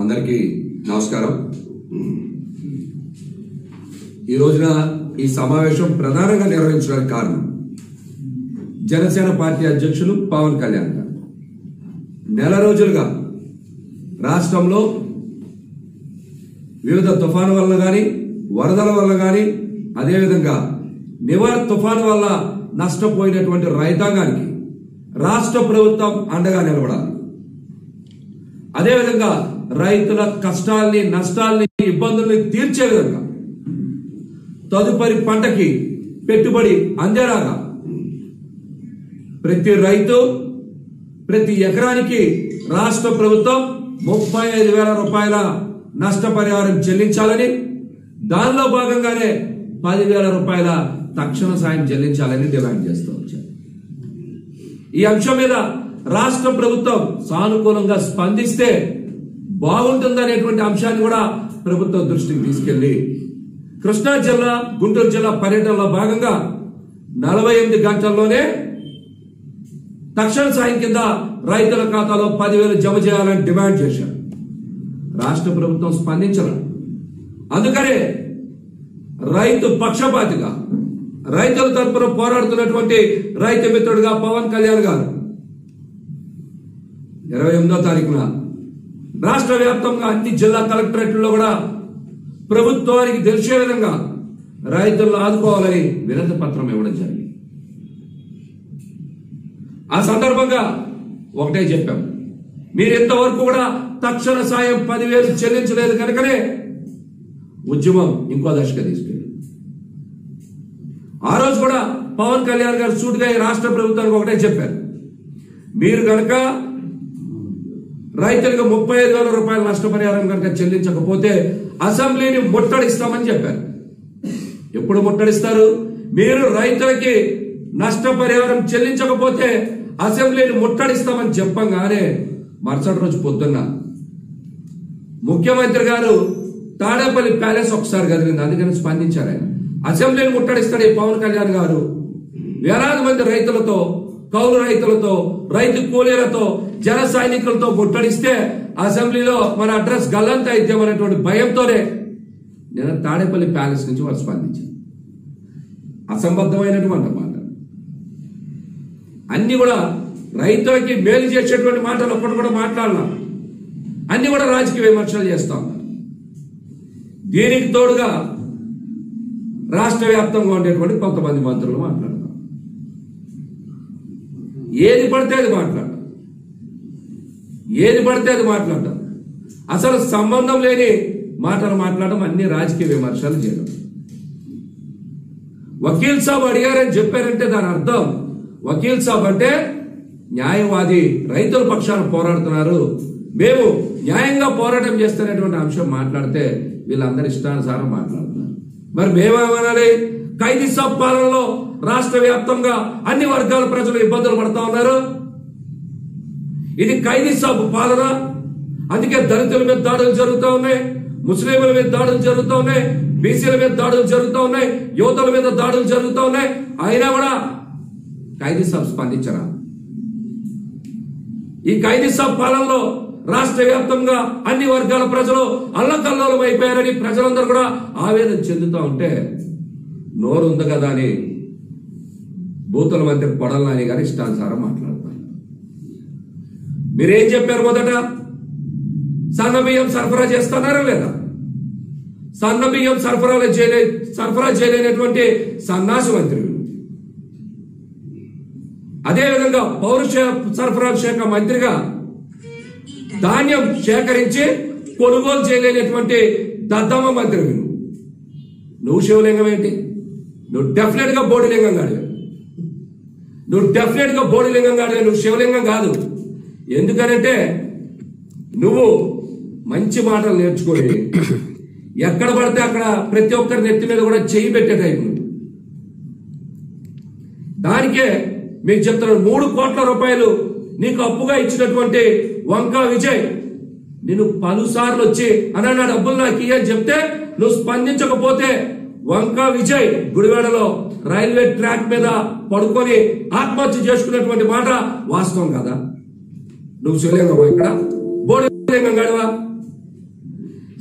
అందరికీ నమస్కారం ఈ రోజున ఈ సమావేశం ప్రధానంగా నిర్వహించడానికి కారణం జనసేన పార్టీ అధ్యక్షులు పవన్ కళ్యాణ్ గారు నెల రోజులుగా రాష్ట్రంలో వివిధ తుఫాను వల్ల కానీ వరదల వల్ల కానీ అదేవిధంగా నివార్ తుఫాను వల్ల నష్టపోయినటువంటి రైతాంగానికి రాష్ట్ర ప్రభుత్వం అండగా నిలబడాలి అదేవిధంగా రైతుల కష్టాల్ని నష్టాల్ని ఇబ్బందుల్ని తీర్చే విధంగా తదుపరి పంటకి పెట్టుబడి అందేలాగా ప్రతి రైతు ప్రతి ఎకరానికి రాష్ట్ర ప్రభుత్వం ముప్పై ఐదు వేల రూపాయల నష్టపరిహారం చెల్లించాలని దానిలో భాగంగానే పదివేల రూపాయల తక్షణ సాయం చెల్లించాలని డిమాండ్ చేస్తూ వచ్చారు ఈ అంశం మీద రాష్ట్ర ప్రభుత్వం సానుకూలంగా స్పందిస్తే బాగుంటుందనేటువంటి అంశాన్ని కూడా ప్రభుత్వం దృష్టికి తీసుకెళ్లి కృష్ణా జిల్లా గుంటూరు జిల్లా పర్యటనలో భాగంగా నలభై ఎనిమిది గంటల్లోనే తక్షణ సాయం కింద రైతుల ఖాతాలో పదివేలు జమ చేయాలని డిమాండ్ చేశారు రాష్ట్ర ప్రభుత్వం స్పందించరు అందుకనే రైతు పక్షపాతిగా రైతుల తరపున పోరాడుతున్నటువంటి రైతు మిత్రుడిగా పవన్ కళ్యాణ్ గారు ఇరవై ఎనిమిదో తారీఖున రాష్ట్ర వ్యాప్తంగా అన్ని జిల్లా కలెక్టరేట్లో కూడా ప్రభుత్వానికి తెలిసే విధంగా రైతులను ఆదుకోవాలని వినతి పత్రం ఇవ్వడం జరిగింది ఆ సందర్భంగా ఒకటే చెప్పాం మీరు ఇంతవరకు కూడా తక్షణ సాయం పదివేలు చెల్లించలేదు కనుకనే ఉద్యమం ఇంకో దశగా తీసుకెళ్ళి ఆ రోజు కూడా పవన్ కళ్యాణ్ గారు సూటిగా ఈ రాష్ట్ర ప్రభుత్వానికి ఒకటే చెప్పారు మీరు కనుక రైతులకు ముప్పై ఐదు వేల రూపాయల నష్టపరిహారం కనుక చెల్లించకపోతే అసెంబ్లీని ముట్టడిస్తామని చెప్పారు ఎప్పుడు ముట్టడిస్తారు మీరు రైతులకి నష్టపరిహారం చెల్లించకపోతే అసెంబ్లీని ముట్టడిస్తామని చెప్పంగానే మరుసటి రోజు పొద్దున్న ముఖ్యమంత్రి గారు తాడేపల్లి ప్యాలెస్ ఒకసారి కదిలింది అందుకని స్పందించారు ఆయన అసెంబ్లీని ముట్టడిస్తాడు ఈ పవన్ కళ్యాణ్ గారు వేలాది మంది రైతులతో కౌలు రైతులతో రైతు కూలీలతో జన సైనికులతో ముట్టడిస్తే అసెంబ్లీలో మన అడ్రస్ గల్లంత అయితేమనేటువంటి భయంతోనే నేను తాడేపల్లి ప్యాలెస్ నుంచి వారు స్పందించాను అసంబద్ధమైనటువంటి మాట అన్ని కూడా రైతులకి మేలు చేసేటువంటి మాటలు ఒక్కటి కూడా మాట్లాడలా అన్ని కూడా రాజకీయ విమర్శలు చేస్తా ఉన్నారు దీనికి తోడుగా రాష్ట్ర వ్యాప్తంగా ఉండేటువంటి కొంతమంది మంత్రులు మాట్లాడతారు ఏది పడితే అది మాట్లాడటం ఏది పడితే అది మాట్లాడటం అసలు సంబంధం లేని మాటలు మాట్లాడడం అన్ని రాజకీయ విమర్శలు చేయడం వకీల్ సాబ్ అడిగారని చెప్పారంటే దాని అర్థం వకీల్ సాబ్ అంటే న్యాయవాది రైతుల పక్షాన పోరాడుతున్నారు మేము న్యాయంగా పోరాటం చేస్తున్నటువంటి అంశం మాట్లాడితే వీళ్ళందరి ఇష్టానుసారం మాట్లాడుతున్నారు మరి మేమేమనాలి ఖైదీ సాబ్ పాలనలో రాష్ట్ర వ్యాప్తంగా అన్ని వర్గాల ప్రజలు ఇబ్బందులు పడతా ఉన్నారు ఇది ఖైదీ సాబ్ పాలన అందుకే దళితుల మీద దాడులు జరుగుతూ ఉన్నాయి ముస్లింల మీద దాడులు జరుగుతూ ఉన్నాయి బీసీల మీద దాడులు జరుగుతూ ఉన్నాయి యువతల మీద దాడులు జరుగుతూ ఉన్నాయి అయినా కూడా ఖైదీ సాబ్ స్పందించరా ఈ ఖైదీ సాబ్ పాలనలో రాష్ట్ర వ్యాప్తంగా అన్ని వర్గాల ప్రజలు అల్లకల్లోలం అయిపోయారని ప్రజలందరూ కూడా ఆవేదన చెందుతూ ఉంటే నోరు ఉంది కదా అని బూతుల మంత్రి పొడలని గారి ఇష్టానుసారం మాట్లాడతారు మీరేం చెప్పారు మొదట సన్న బియ్యం సరఫరా చేస్తున్నారా లేదా సన్న బియ్యం సరఫరా చేయలే సరఫరా చేయలేనటువంటి సన్నాసి మంత్రి వీరు. అదేవిధంగా పౌర శా- సరఫరాల శాఖ మంత్రిగా ధాన్యం సేకరించి కొనుగోలు చేయలేనటువంటి దద్దమ్మ మంత్రి నువ్వు నువ్వు శివలింగం ఏంటి నువ్వు డెఫినెట్ గా బోడిలింగం కాదు నువ్వు డెఫినెట్ గా బోడిలింగం కాదు నువ్వు శివలింగం కాదు ఎందుకనంటే నువ్వు మంచి మాటలు నేర్చుకొని ఎక్కడ పడితే అక్కడ ప్రతి ఒక్కరి నెత్తి మీద కూడా చెయ్యి పెట్టే టైపు నువ్వు దానికే మీకు చెప్తున్నాను మూడు కోట్ల రూపాయలు నీకు అప్పుగా ఇచ్చినటువంటి వంకా విజయ్ నేను పలుసార్లు వచ్చి అన్న నా డబ్బులు నాకు ఇయ్యని చెప్తే నువ్వు స్పందించకపోతే వంకా విజయ్ గుడివాడలో రైల్వే ట్రాక్ మీద పడుకొని ఆత్మహత్య చేసుకున్నటువంటి మాట వాస్తవం కదా నువ్వు శివలింగం ఇక్కడ బోడిలింగం గడవా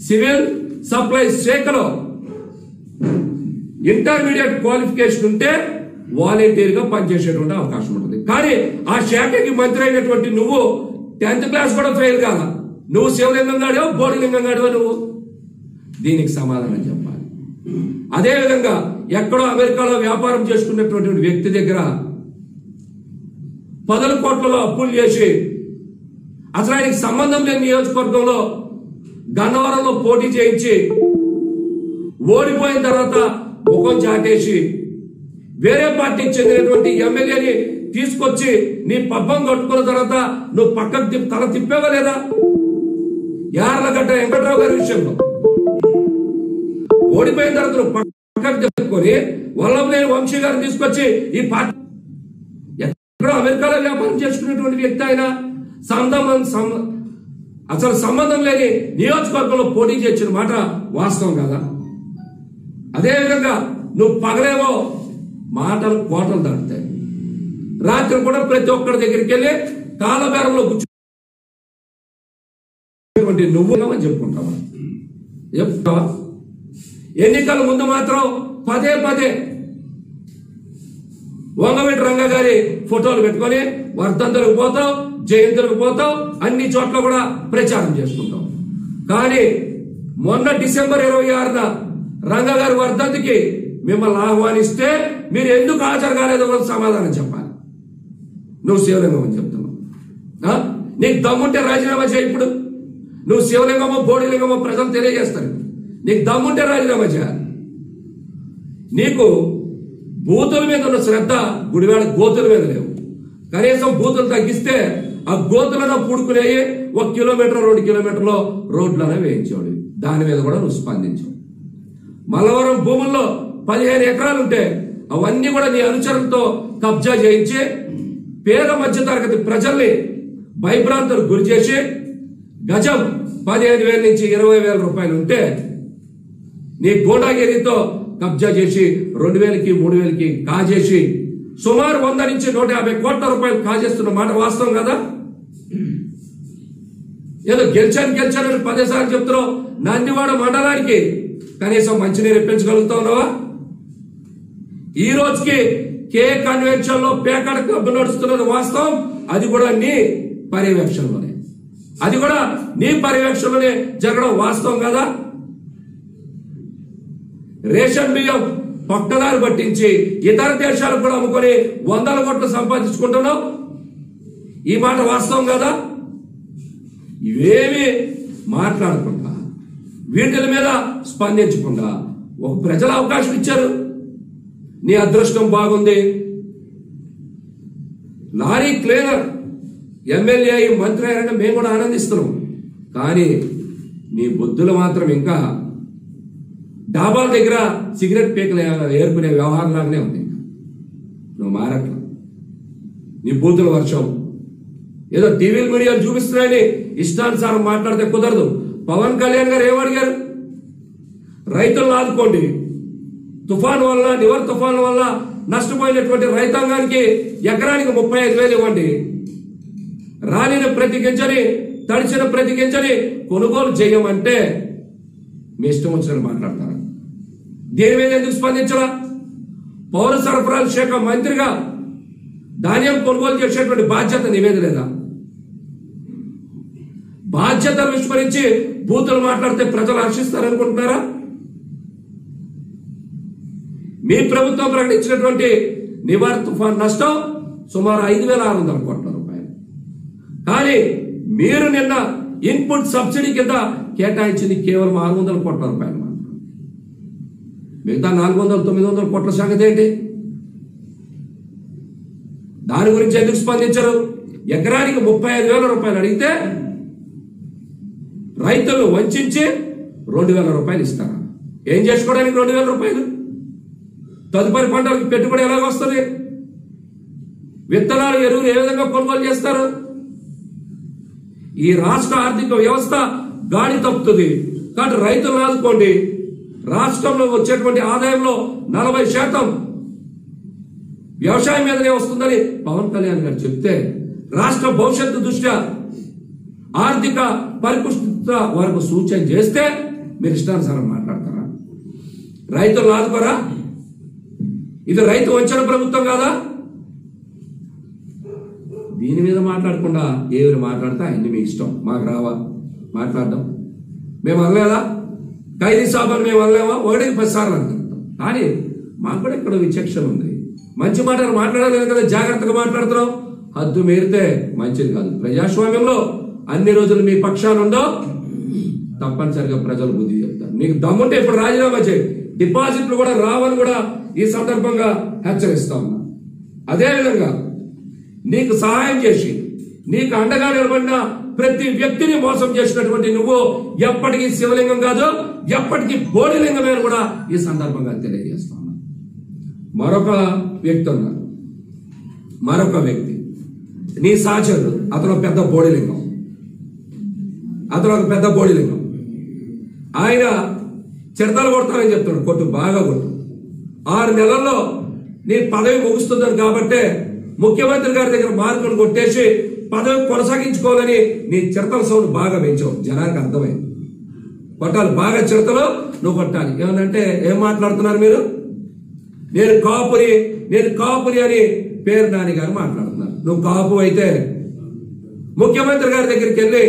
సివిల్ సప్లైస్ శాఖలో ఇంటర్మీడియట్ క్వాలిఫికేషన్ ఉంటే వాలంటీర్ గా పనిచేసేటువంటి అవకాశం ఉంటుంది కానీ ఆ శాఖకి మంత్రి అయినటువంటి నువ్వు టెన్త్ క్లాస్ కూడా ఫెయిల్ కాల నువ్వు శివలింగం గాడో బోడిలింగం గాడో నువ్వు దీనికి సమాధానం చెప్పాలి అదేవిధంగా ఎక్కడో అమెరికాలో వ్యాపారం చేసుకున్నటువంటి వ్యక్తి దగ్గర పదుల కోట్లలో అప్పులు చేసి అసలు ఆయనకి సంబంధం లేని నియోజకవర్గంలో గన్నవరంలో పోటీ చేయించి ఓడిపోయిన తర్వాత ముఖం చాటేసి వేరే పార్టీకి చెందినటువంటి ఎమ్మెల్యేని తీసుకొచ్చి నీ పబ్బం కట్టుకున్న తర్వాత నువ్వు పక్కకు తిప్పి తల తిప్పావా లేదా యార్లగడ్డ వెంకట్రావు గారి విషయంలో ఓడిపోయిన తర్వాత నువ్వు పక్కకు తిప్పుకొని వల్లభనేని వంశీ గారిని తీసుకొచ్చి ఈ పార్టీ ఎక్కడో అమెరికాలో వ్యాపారం చేసుకునేటువంటి వ్యక్తి ఆయన సంబంధం సం- అసలు సంబంధం లేని నియోజకవర్గంలో పోటీ చేసిన మాట వాస్తవం కదా అదేవిధంగా నువ్వు పగలేమో మాటలు కోటలు దాటుతాయి రాత్రి కూడా ప్రతి ఒక్కరి దగ్గరికి వెళ్ళి కాలబేరంలో కూర్చో నువ్వు అని చెప్పుకుంటావా చెప్తావా ఎన్నికల ముందు మాత్రం పదే పదే వంగవెట్టి రంగ గారి ఫోటోలు పెట్టుకొని వర్ధంతులకు పోతాం జయంతులకు పోతాం అన్ని చోట్ల కూడా ప్రచారం చేసుకుంటాం కానీ మొన్న డిసెంబర్ ఇరవై ఆరున రంగ గారి వర్ధంతికి మిమ్మల్ని ఆహ్వానిస్తే మీరు ఎందుకు హాజరు కాలేదో కూడా సమాధానం చెప్పాలి నువ్వు శివలింగం అని చెప్తున్నావు ఆ? నీకు దమ్ముంటే రాజీనామా చేయి ఇప్పుడు నువ్వు శివలింగమో బోడిలింగమో ప్రజలు తెలియజేస్తారు నీకు దమ్ముంటే రాజీనామా చేయాలి నీకు బూతుల మీద ఉన్న శ్రద్ధ గుడివాడ గోతుల మీద లేవు కనీసం బూతులు తగ్గిస్తే ఆ గోతులను పూడుకునేవి ఒక కిలోమీటర్ రెండు కిలోమీటర్లో రోడ్లను వేయించేవాడు దాని మీద కూడా నువ్వు స్పందించావు మల్లవరం భూముల్లో పదిహేను ఎకరాలు ఉంటే అవన్నీ కూడా నీ అనుచరులతో కబ్జా చేయించి పేద మధ్య తరగతి ప్రజల్ని భయభ్రాంతులకు గురి చేసి గజం పదిహేను వేల నుంచి ఇరవై వేల రూపాయలు ఉంటే నీ గోడాగిరితో కబ్జా చేసి రెండు వేలకి మూడు వేలకి కాజేసి సుమారు వంద నుంచి నూట యాభై కోట్ల రూపాయలు కాజేస్తున్న మాట వాస్తవం కదా ఏదో గెలిచాను గెలిచాను అని పదేసార్లు చెప్తున్నావు నందివాడ మండలానికి కనీసం మంచినీరు ఇప్పించగలుగుతా ఉన్నావా ఈ రోజుకి కే కన్వెన్షన్ లో పేకాడ క్లబ్ నడుస్తున్నది వాస్తవం అది కూడా నీ పర్యవేక్షణలోనే అది కూడా నీ పర్యవేక్షణలోనే జరగడం వాస్తవం కదా రేషన్ బియ్యం పక్కదారి పట్టించి ఇతర దేశాలకు కూడా అమ్ముకొని వందల కోట్లు సంపాదించుకుంటున్నావు ఈ మాట వాస్తవం కదా ఇవేమి మాట్లాడకుండా వీటి మీద స్పందించకుండా ఒక ప్రజల అవకాశం ఇచ్చారు నీ అదృష్టం బాగుంది లారీ క్లీనర్ ఎమ్మెల్యే అయి మంత్రి అయ్యారంటే మేము కూడా ఆనందిస్తున్నాం కానీ నీ బుద్ధులు మాత్రం ఇంకా డాబాల దగ్గర సిగరెట్ పీకలు ఏరుకునే వ్యవహారం లాగానే ఉంది ఇంకా. నువ్వు మారట్లా నీ బూతుల వర్షం ఏదో టీవీల మీడియాలు చూపిస్తున్నాయని ఇష్టానుసారం మాట్లాడితే కుదరదు పవన్ కళ్యాణ్ గారు ఏమడిగారు రైతులను ఆదుకోండి తుఫాను వల్ల నివర్ తుఫాను వల్ల నష్టపోయినటువంటి రైతాంగానికి ఎకరానికి ముప్పై ఐదు వేలు ఇవ్వండి రాలిన ప్రతి గింజని తడిచిన ప్రతి గింజని కొనుగోలు చేయమంటే మీ ఇష్టం వచ్చినట్టు మాట్లాడతారు దీని మీద ఎందుకు స్పందించరా పౌర సరఫరాల శాఖ మంత్రిగా ధాన్యం కొనుగోలు చేసేటువంటి బాధ్యత నీ మీద లేదా బాధ్యతను విస్మరించి బూతులు మాట్లాడితే ప్రజలు హర్షిస్తారనుకుంటున్నారా మీ ప్రభుత్వం ప్రకటించినటువంటి నివార్ తుఫాన్ నష్టం సుమారు ఐదు వేల ఆరు వందల కోట్ల రూపాయలు కానీ మీరు నిన్న ఇన్పుట్ సబ్సిడీ కింద కేటాయించింది కేవలం ఆరు వందల కోట్ల రూపాయలు మాత్రం మిగతా నాలుగు వందల తొమ్మిది వందల కోట్ల సంగతి ఏంటి దాని గురించి ఎందుకు స్పందించరు ఎకరానికి ముప్పై ఐదు వేల రూపాయలు అడిగితే రైతులు వంచి రెండు వేల రూపాయలు ఇస్తారా ఏం చేసుకోవడానికి రెండు వేల రూపాయలు తదుపరి పంటలకు పెట్టుబడి ఎలాగ వస్తుంది విత్తనాలు ఎరువులు ఏ విధంగా కొనుగోలు చేస్తారు ఈ రాష్ట్ర ఆర్థిక వ్యవస్థ గాడి తప్పుతుంది కాబట్టి రైతులను ఆదుకోండి రాష్ట్రంలో వచ్చేటువంటి ఆదాయంలో నలభై శాతం వ్యవసాయం మీదనే వస్తుందని పవన్ కళ్యాణ్ గారు చెప్తే రాష్ట్ర భవిష్యత్తు దృష్ట్యా ఆర్థిక పరిపుష్టత వరకు సూచన చేస్తే మీరు ఇష్టానుసారం మాట్లాడతారా రైతులు ఆదుకోరా ఇది రైతు వంచన ప్రభుత్వం కాదా దీని మీద మాట్లాడకుండా ఏవి మాట్లాడితే ఆయన్ని మీ ఇష్టం మాకు రావా మాట్లాడడం మేము అనలేదా ఖైదీ సాబని మేము అనలేమా ఒకటికి పది సార్లు అనుకుంటాం కానీ మాకు కూడా ఇక్కడ విచక్షణ ఉంది మంచి మాటలు మాట్లాడలేదు కదా జాగ్రత్తగా మాట్లాడుతున్నాం హద్దు మీరితే మంచిది కాదు ప్రజాస్వామ్యంలో అన్ని రోజులు మీ పక్షాన ఉండో తప్పనిసరిగా ప్రజలు బుద్ధి చెప్తారు నీకు దమ్ముంటే ఇప్పుడు రాజీనామా చేయి డిపాజిట్లు కూడా రావని కూడా ఈ సందర్భంగా హెచ్చరిస్తా ఉన్నా అదేవిధంగా నీకు సహాయం చేసి నీకు అండగా నిలబడిన ప్రతి వ్యక్తిని మోసం చేసినటువంటి నువ్వు ఎప్పటికీ శివలింగం కాదు ఎప్పటికీ బోడిలింగమే అని కూడా ఈ సందర్భంగా తెలియజేస్తా ఉన్నా మరొక వ్యక్తి ఉన్నారు మరొక వ్యక్తి నీ సహచరుడు అతను ఒక పెద్ద బోడిలింగం అతను ఒక పెద్ద బోడిలింగం ఆయన చిరతలు కొడతానని చెప్తాడు కొట్టు బాగా కొట్టు ఆరు నెలల్లో నీ పదవి ముగుస్తుందని కాబట్టే ముఖ్యమంత్రి గారి దగ్గర మార్కులు కొట్టేసి పదవి కొనసాగించుకోవాలని నీ చిరతల సౌండ్ బాగా పెంచావు జనానికి అర్థమైంది కొట్టాలి బాగా చిరతలు నువ్వు కొట్టాలి ఏమనంటే ఏం మాట్లాడుతున్నారు మీరు నేను కాపురి నేను కాపురి అని పేరు నాని గారు మాట్లాడుతున్నారు నువ్వు కాపు అయితే ముఖ్యమంత్రి గారి దగ్గరికి వెళ్ళి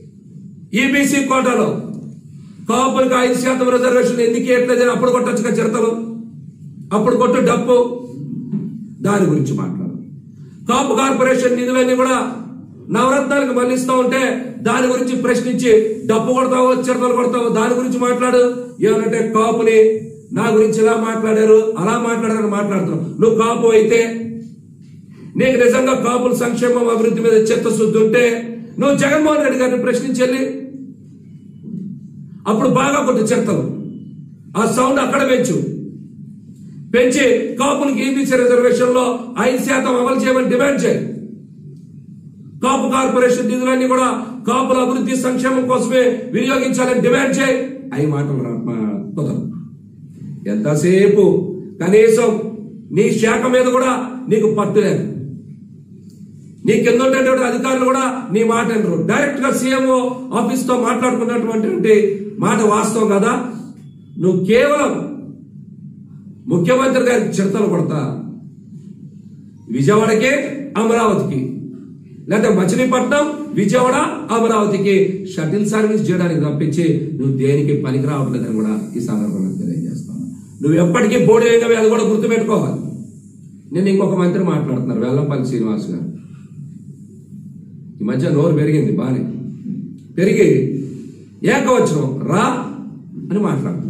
ఈబీసీ కోటాలో కాపులకు ఐదు శాతం రిజర్వేషన్ ఎందుకు ఇవ్వట్లేదని అప్పుడు కొట్టొచ్చుగా చిరతలు అప్పుడు కొట్టు డప్పు దాని గురించి మాట్లాడు కాపు కార్పొరేషన్ నిధులన్నీ కూడా నవరత్నాలకు మళ్ళిస్తా ఉంటే దాని గురించి ప్రశ్నించి డప్పు కొడతావో చిరతలు కొడతావో దాని గురించి మాట్లాడు ఏమనంటే కాపుని నా గురించి ఇలా మాట్లాడారు అలా మాట్లాడారని మాట్లాడుతున్నావు నువ్వు కాపు అయితే నీకు నిజంగా కాపుల సంక్షేమం అభివృద్ధి మీద చిత్తశుద్ధి ఉంటే నువ్వు జగన్మోహన్ రెడ్డి గారిని ప్రశ్నించెళ్ళి అప్పుడు బాగా కొట్టు చిరతలు ఆ సౌండ్ అక్కడ పెంచు పెంచి కాపులకు ఈబీసీ రిజర్వేషన్ లో ఐదు శాతం అమలు చేయమని డిమాండ్ చేయి కాపు కార్పొరేషన్ నిధులన్నీ కూడా కాపుల అభివృద్ధి సంక్షేమం కోసమే వినియోగించాలని డిమాండ్ చేయి అవి మాటలు రా- మా- కుదరదు ఎంతసేపు కనీసం నీ శాఖ మీద కూడా నీకు పట్టు లేదు నీ కింద ఉండేటువంటి అధికారులు కూడా నీ మాట వినరు డైరెక్ట్ గా సీఎంఓ ఆఫీస్ తో మాట్లాడుకున్నటువంటి మాట వాస్తవం కదా నువ్వు కేవలం ముఖ్యమంత్రి గారికి చిరతలు కొడతా విజయవాడకి అమరావతికి లేకపోతే మచిలీపట్నం విజయవాడ అమరావతికి షటిల్ సర్వీస్ చేయడానికి తప్పించి నువ్వు దేనికి పనికి రావట్లేదని కూడా ఈ సందర్భంగా తెలియజేస్తాను నువ్వు ఎప్పటికీ బోర్డు వేయగవి అది కూడా గుర్తుపెట్టుకోవాలి నేను ఇంకొక మంత్రి మాట్లాడుతున్నారు వెల్లంపల్లి శ్రీనివాస్ గారు ఈ మధ్య నోరు పెరిగింది బానే పెరిగి ఏకవచనం రా అని మాట్లాడుతున్నాడు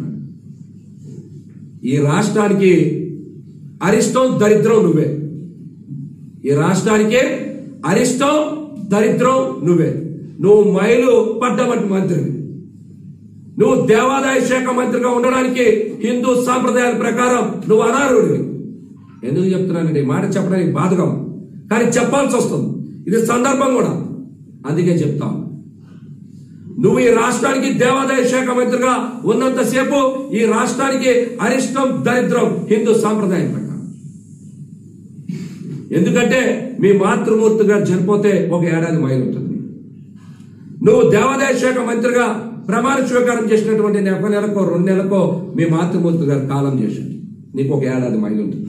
ఈ రాష్ట్రానికి అరిష్టం దరిద్రం నువ్వే ఈ రాష్ట్రానికి అరిష్టం దరిద్రం నువ్వే నువ్వు మైలు పడ్డవంటి మంత్రివి నువ్వు దేవాదాయ శాఖ మంత్రిగా ఉండడానికి హిందూ సాంప్రదాయాల ప్రకారం నువ్వు అనారుడివి ఎందుకు చెప్తున్నానండి ఈ మాట చెప్పడానికి బాధగా ఉంది. కానీ చెప్పాల్సి వస్తుంది ఇది సందర్భం కూడా అందుకే చెప్తాం నువ్వు ఈ రాష్ట్రానికి దేవాదాయ శాఖ మంత్రిగా ఉన్నంతసేపు ఈ రాష్ట్రానికి అరిష్టం దరిద్రం హిందూ సాంప్రదాయం ప్రకారం ఎందుకంటే మీ మాతృమూర్తి గారు చనిపోతే ఒక ఏడాది మైలు ఉంటుంది నువ్వు దేవాదాయ శాఖ మంత్రిగా ప్రమాణ స్వీకారం చేసినటువంటి ఒక నెలకో రెండు నెలకో మీ మాతృమూర్తి గారు కాలం చేశాడు నీకు ఒక ఏడాది మైలు ఉంటుంది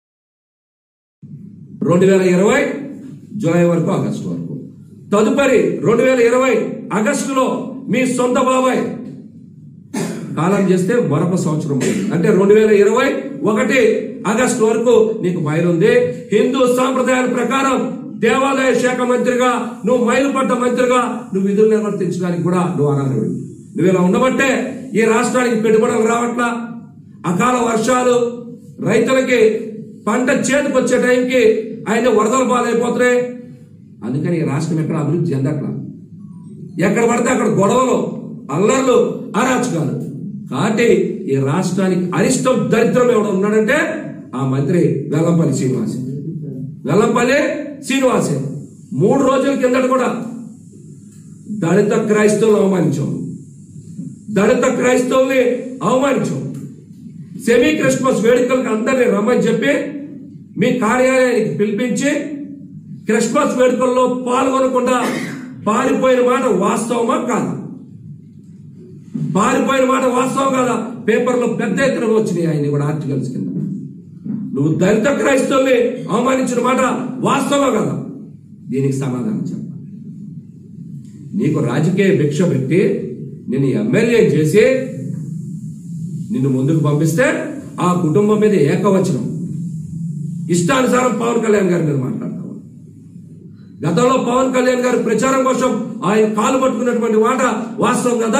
రెండు వేల ఇరవై జూలై వరకు ఆగస్టు వరకు తదుపరి రెండు వేల ఇరవై ఆగస్టులో మీ సొంత బాబాయ్ కాలం చేస్తే మరొక సంవత్సరం పోయింది. అంటే రెండు వేల ఇరవై ఒకటి ఆగస్టు వరకు నీకు మైలుంది హిందూ సాంప్రదాయాల ప్రకారం దేవాదాయ శాఖ మంత్రిగా నువ్వు మైలుపడ్డ మంత్రిగా నువ్వు విధులు నిర్వర్తించడానికి కూడా నువ్వు అనర్హుడు నువ్వు ఇలా ఉండబట్టే ఈ రాష్ట్రానికి పెట్టుబడులు రావట్లా అకాల వర్షాలు రైతులకి పంట చేతికి వచ్చే టైంకి ఆయన వరదలు పాలైపోతున్నాయి అందుకని ఈ రాష్ట్రం ఎక్కడ అభివృద్ధి చెందట్లా ఎక్కడ పడితే అక్కడ గొడవలు అల్లర్లు అరాచకాలు కాబట్టి ఈ రాష్ట్రానికి అరిష్టం దరిద్రం ఎవడ ఉన్నాడంటే ఆ మంత్రి వెల్లంపల్లి శ్రీనివాసే వెల్లంపల్లి శ్రీనివాసే మూడు రోజుల కిందట కూడా దళిత క్రైస్తవులు అవమానించాం దళిత క్రైస్తవుల్ని అవమానించాం సెమీ క్రిస్మస్ వేడుకలకు అందరినీ రమ్మని చెప్పి మీ కార్యాలయానికి పిలిపించి క్రిస్మస్ వేడుకల్లో పాల్గొనకుండా పారిపోయిన మాట వాస్తవమా కాదా పారిపోయిన మాట వాస్తవం కదా పేపర్లో పెద్ద ఎత్తున వచ్చినాయి ఆయన కూడా ఆర్టికల్స్ కింద నువ్వు దళిత క్రైస్తవుల్ని అవమానించిన మాట వాస్తవం కదా దీనికి సమాధానం చెప్పాలి నీకు రాజకీయ భిక్ష పెట్టి నేను ఎమ్మెల్యే చేసి నిన్ను ముందుకు పంపిస్తే ఆ కుటుంబం మీద ఏకవచనం ఇష్టానుసారం పవన్ కళ్యాణ్ గారి మీద మాట్లాడతావు గతంలో పవన్ కళ్యాణ్ గారి ప్రచారం కోసం ఆయన కాలు పట్టుకున్నటువంటి మాట వాస్తవం కదా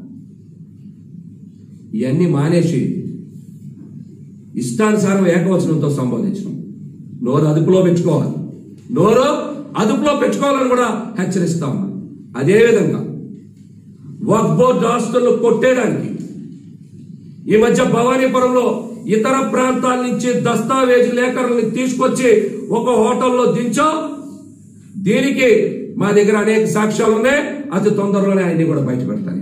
ఇవన్నీ మానేసి ఇష్టానుసారం ఏకవచనంతో సంబోధించడం నోరు అదుపులో పెంచుకోవాలి నోరు అదుపులో పెంచుకోవాలని కూడా హెచ్చరిస్తా ఉన్నా అదేవిధంగా వక్ బోర్డు ఆస్తులను కొట్టేయడానికి ఈ మధ్య భవానీపురంలో ఇతర ప్రాంతాల నుంచి దస్తావేజు లేఖలను తీసుకొచ్చి ఒక హోటల్లో దించో దీనికి మా దగ్గర అనేక సాక్ష్యాలు ఉన్నాయి అతి తొందరలోనే ఆయన్ని కూడా బయట పెడతాను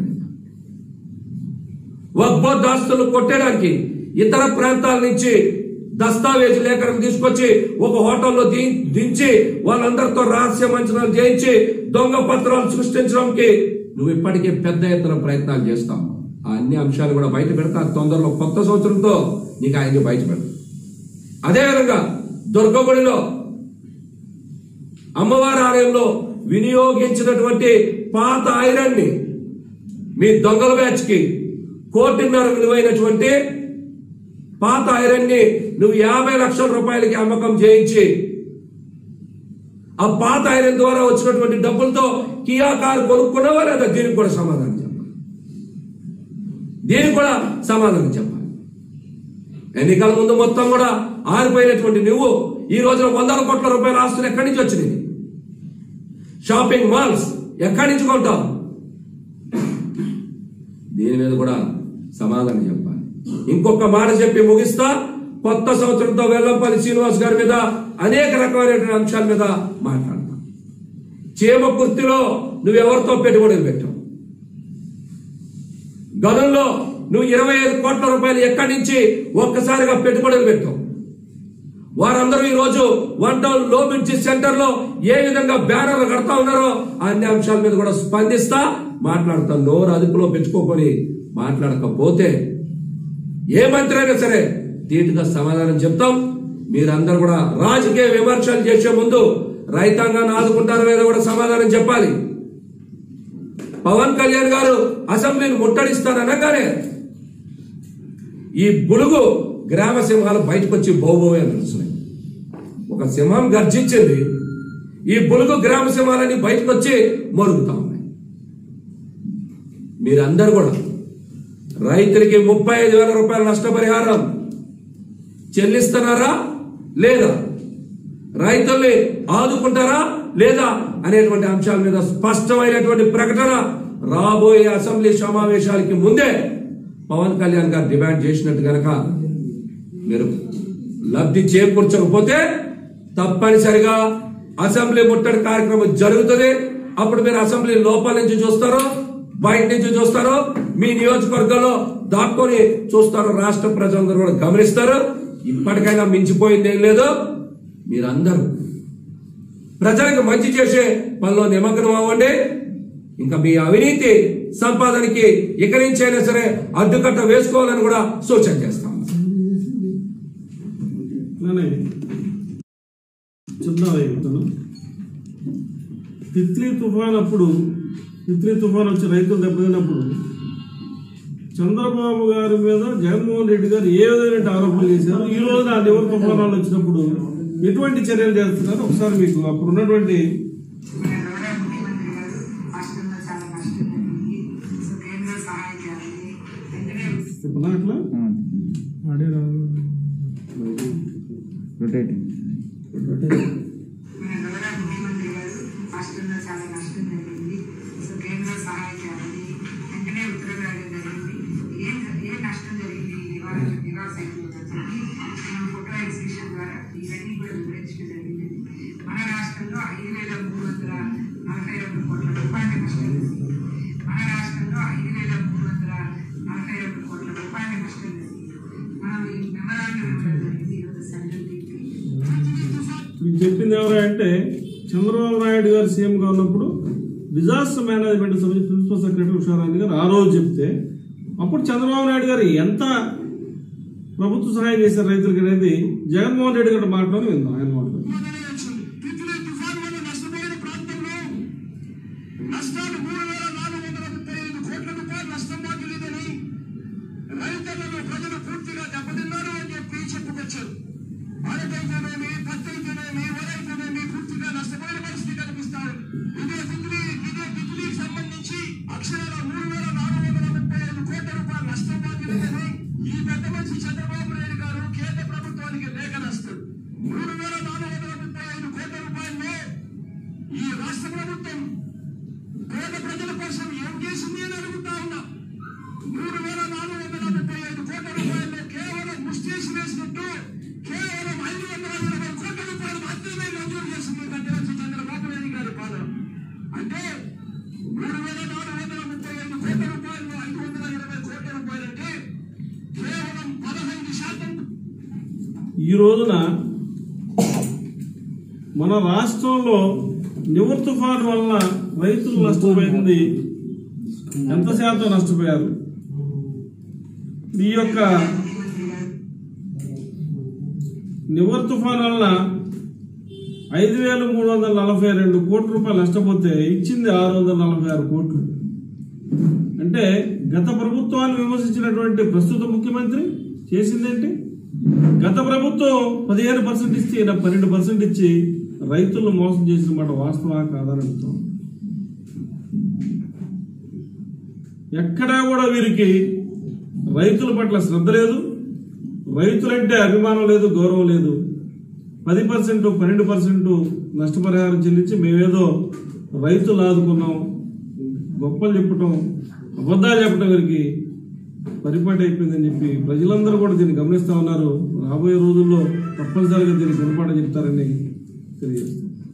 వక్బోర్డ్ ఆస్తులు కొట్టడానికి ఇతర ప్రాంతాల నుంచి దస్తావేజు లేఖనం తీసుకొచ్చి ఒక హోటల్లో ది- దించి వాళ్ళందరితో రహస్య మంచనాలు చేయించి దొంగ పత్రాలు సృష్టించడానికి నువ్వు ఇప్పటికే పెద్ద ఎత్తున ప్రయత్నాలు చేస్తావు ఆ అన్ని అంశాలు కూడా బయట పెడతా తొందరలో కొత్త సంవత్సరంతో నీకు ఆయన్ని బయట పెడతా అదేవిధంగా దుర్గగుడిలో అమ్మవారి ఆలయంలో వినియోగించినటువంటి పాత ఐరన్ ని మీ దొంగల బ్యాచ్ కి కోటిన్నర విలువైనటువంటి పాత ఐరన్ ని నువ్వు యాభై లక్షల రూపాయలకి అమ్మకం చేయించి ఆ పాత ఐరన్ ద్వారా వచ్చినటువంటి డబ్బులతో కియా కారు కొనుక్కున్నావా లేదా దీనికి కూడా సమాధానం చెప్పాలి దీనికి కూడా సమాధానం చెప్పాలి ఎన్నికల ముందు మొత్తం కూడా ఆరిపోయినటువంటి నువ్వు ఈ రోజున వందల కోట్ల రూపాయల ఆస్తులు ఎక్కడి నుంచి వచ్చినాయి షాపింగ్ మాల్స్ ఎక్కడి నుంచి కొంటావు దీని మీద కూడా సమాధానం చెప్పాలి ఇంకొక మాట చెప్పి ముగిస్తా కొత్త సంవత్సరంతో వెల్లంపల్లి శ్రీనివాస్ గారి మీద అనేక రకమైనటువంటి అంశాల మీద మాట్లాడతా చీమ కుర్తిలో నువ్వెవరితో పెట్టుబడులు పెట్టావు గతంలో నువ్వు ఇరవై ఐదు కోట్ల రూపాయలు ఎక్కడి నుంచి ఒక్కసారిగా పెట్టుబడులు పెట్టావు వారందరూ ఈ రోజు వన్ టౌన్ లో బ్రిడ్జి సెంటర్ లో ఏ విధంగా బ్యానర్లు కడతా ఉన్నారో అన్ని అంశాల మీద కూడా స్పందిస్తా మాట్లాడతా నోరు అదుపులో పెంచుకోకొని మాట్లాడకపోతే ఏ మంత్రి అయినా సరే ధీటుగా సమాధానం చెప్తాం మీరందరూ కూడా రాజకీయ విమర్శలు చేసే ముందు రైతాంగాన్ని ఆదుకుంటారో లేదో కూడా సమాధానం చెప్పాలి పవన్ కళ్యాణ్ గారు అసెంబ్లీని ముట్టడిస్తాననగానే ఈ బులుగు గ్రామ సింహాలు బయటకు వచ్చి బౌబోయే అని తెలుస్తున్నాయి ఒక సింహం గర్జించింది ఈ బులుగు గ్రామ సింహాలని బయటకు వచ్చి మరుగుతా ఉన్నాయి మీరందరూ కూడా రైతులకి ముప్పై ఐదు వేల రూపాయల నష్టపరిహారం చెల్లిస్తున్నారా లేదా రైతుల్ని ఆదుకుంటారా లేదా అనేటువంటి అంశాల మీద స్పష్టమైనటువంటి ప్రకటన రాబోయే అసెంబ్లీ సమావేశాలకి ముందే పవన్ కళ్యాణ్ గారు డిమాండ్ చేసినట్టు గనక మీరు లబ్ధి చేకూర్చకపోతే తప్పనిసరిగా అసెంబ్లీ ముట్టడి కార్యక్రమం జరుగుతుంది అప్పుడు మీరు అసెంబ్లీ లోపల నుంచి చూస్తారో బయట నుంచి చూస్తారో మీ నియోజకవర్గంలో దాక్కొని చూస్తారో రాష్ట్ర ప్రజలందరూ కూడా గమనిస్తారు ఇప్పటికైనా మించిపోయింది ఏం లేదు మీరందరూ ప్రజలకు మంచి చేసే పనిలో నిమగ్నం అవ్వండి ఇంకా మీ అవినీతి సంపాదనకి ఇక నుంచి అయినా సరే అడ్డుకట్ట వేసుకోవాలని కూడా సూచన చేస్తాం ఇట్లానే చెప్తాను చెప్తాను తిత్లీ తుఫాన్ అప్పుడు తిత్లీ తుఫాన్ వచ్చి రైతులు దెబ్బతిన్నప్పుడు చంద్రబాబు గారి మీద జగన్మోహన్ రెడ్డి గారు ఏ విధమైన ఆరోపణలు చేశారు ఈ రోజు ఆ నివర్ తుఫానాలు వచ్చినప్పుడు ఎటువంటి చర్యలు చేస్తున్నారు ఒకసారి మీకు అప్పుడు ఉన్నటువంటి గౌరవ ముఖ్యమంత్రి గారు రాష్ట్రంలో చాలా కష్టం జరిగింది సో కేంద్ర సహాయం చేయాలి వెంటనే చెప్పనా అట్లా ఆడే రాదు. మన గౌరవ ముఖ్యమంత్రి గారు రాష్ట్రంలో చాలా నష్టం జరిగింది సో కేంద్ర సహాయం చేయాలి వెంటనే ఉత్తర్వులు రావడం జరిగింది ఏం ఏ నష్టం జరిగింది ఈ నివారణ నివారణ చెప్పి మనం ఫోటో ఎగ్జిబిషన్ ద్వారా ఇవన్నీ కూడా వివరించడం జరిగింది మన రాష్ట్రంలో ఐదు వేల మూడు వందల నలభై రెండు కోట్ల రూపాయల నష్టం జరిగింది మన రాష్ట్రంలో ఐదు వేల మూడు వందల నలభై రెండు కోట్ల రూపాయల నష్టం జరిగింది మనం ఈ మెమరాండం ఇవ్వడం జరిగింది ఈరోజు సెంట్రల్ టీమ్కి మీకు చెప్పింది ఎవరు అంటే చంద్రబాబు నాయుడు గారు సీఎంగా ఉన్నప్పుడు డిజాస్టర్ మేనేజ్మెంట్ సంబంధించి ప్రిన్సిపల్ సెక్రటరీ ఉషారాణి గారు ఆ రోజు చెప్తే అప్పుడు చంద్రబాబు నాయుడు గారు ఎంత ప్రభుత్వ సహాయం చేశారు రైతులకు అనేది జగన్మోహన్ రెడ్డి గారు మాట్లాడి విందాం ఆయన మాట్లాడు తిత్లీ తుఫాన్ వల్ల నష్టపోయిన ప్రాంతంలో నష్టాలు మూడు వేల నాలుగు వందల ముప్పై ఐదు కోట్ల రూపాయలు నష్టం వాటిల్లిందని రైతులను ప్రజలు పూర్తిగా దెబ్బతిన్నారు అని చెప్పి చెప్పుకొచ్చారు అరకైతేనేమి పత్తైతేనేమి వరైతేనేమి పూర్తిగా నష్టపోయిన పరిస్థితి కనిపిస్తారు ఇదే తిత్లీ ఇదే తిత్లీకి సంబంధించి అక్షరాల మూడు వేల నాలుగు వందల ముప్పై ఐదు కోట్ల రూపాయలు నష్టం వాటిల్లిందని ఈ పెద్ద మనిషి చంద్రబాబు నాయుడు గారు కేంద్ర ప్రభుత్వానికి లేఖ రాస్తారు మూడు వేల నాలుగు వందల ముప్పై ఐదు కోట్ల రూపాయల్లో ఈ రాష్ట్ర ప్రభుత్వం పేద ప్రజల కోసం ఏం చేసింది అని అడుగుతా ఉన్నా మూడు వేల నాలుగు వందల ముప్పై ఐదు కోట్ల రూపాయల్లో కేవలం ముస్టేసి వేసినట్టు కేవలం ఐదు వందల ఇరవై కోట్ల రూపాయలు మాత్రమే మంజూరు చేసింది గడ్డవచ్చి చంద్రబాబు నాయుడు గారి పాలన అంటే మూడు వేల నాలుగు వందల ముప్పై ఐదు కోట్ల రూపాయలు ఐదు వందల ఇరవై కోట్ల రూపాయలు అంటే కేవలం పదహైదు శాతం ఈ రోజున మన రాష్ట్రంలో నివర్ తుఫాన్ వలన రైతులు నష్టపోయింది ఎంత శాతం నష్టపోయారు ఈ యొక్క నివర్ తుఫాన్ వలన ఐదు వేల మూడు వందల నలభై రెండు కోట్ల రూపాయలు నష్టపోతే ఇచ్చింది ఆరు వందల నలభై ఆరు కోట్లు అంటే గత ప్రభుత్వాన్ని విమర్శించినటువంటి ప్రస్తుత ముఖ్యమంత్రి చేసిందేంటి గత ప్రభుత్వం పదిహేను పర్సెంట్ ఇస్తే ఈయన పన్నెండు పర్సెంట్ ఇచ్చి రైతులను మోసం చేసిన మాట వాస్తవా కాదని అడుగుతాం ఎక్కడా కూడా వీరికి రైతుల పట్ల శ్రద్ధ లేదు రైతులంటే అభిమానం లేదు గౌరవం లేదు పది పర్సెంట్ పన్నెండు పర్సెంట్ నష్టపరిహారం చెల్లించి మేమేదో రైతులు ఆదుకున్నాం గొప్పలు చెప్పటం అబద్ధాలు చెప్పటం వీరికి పరిపాటి అయిపోయిందని చెప్పి ప్రజలందరూ కూడా దీన్ని గమనిస్తా ఉన్నారు రాబోయే రోజుల్లో తప్పనిసరిగా దీనికి గుణపాఠం చెప్తారని తెలియజేస్తాం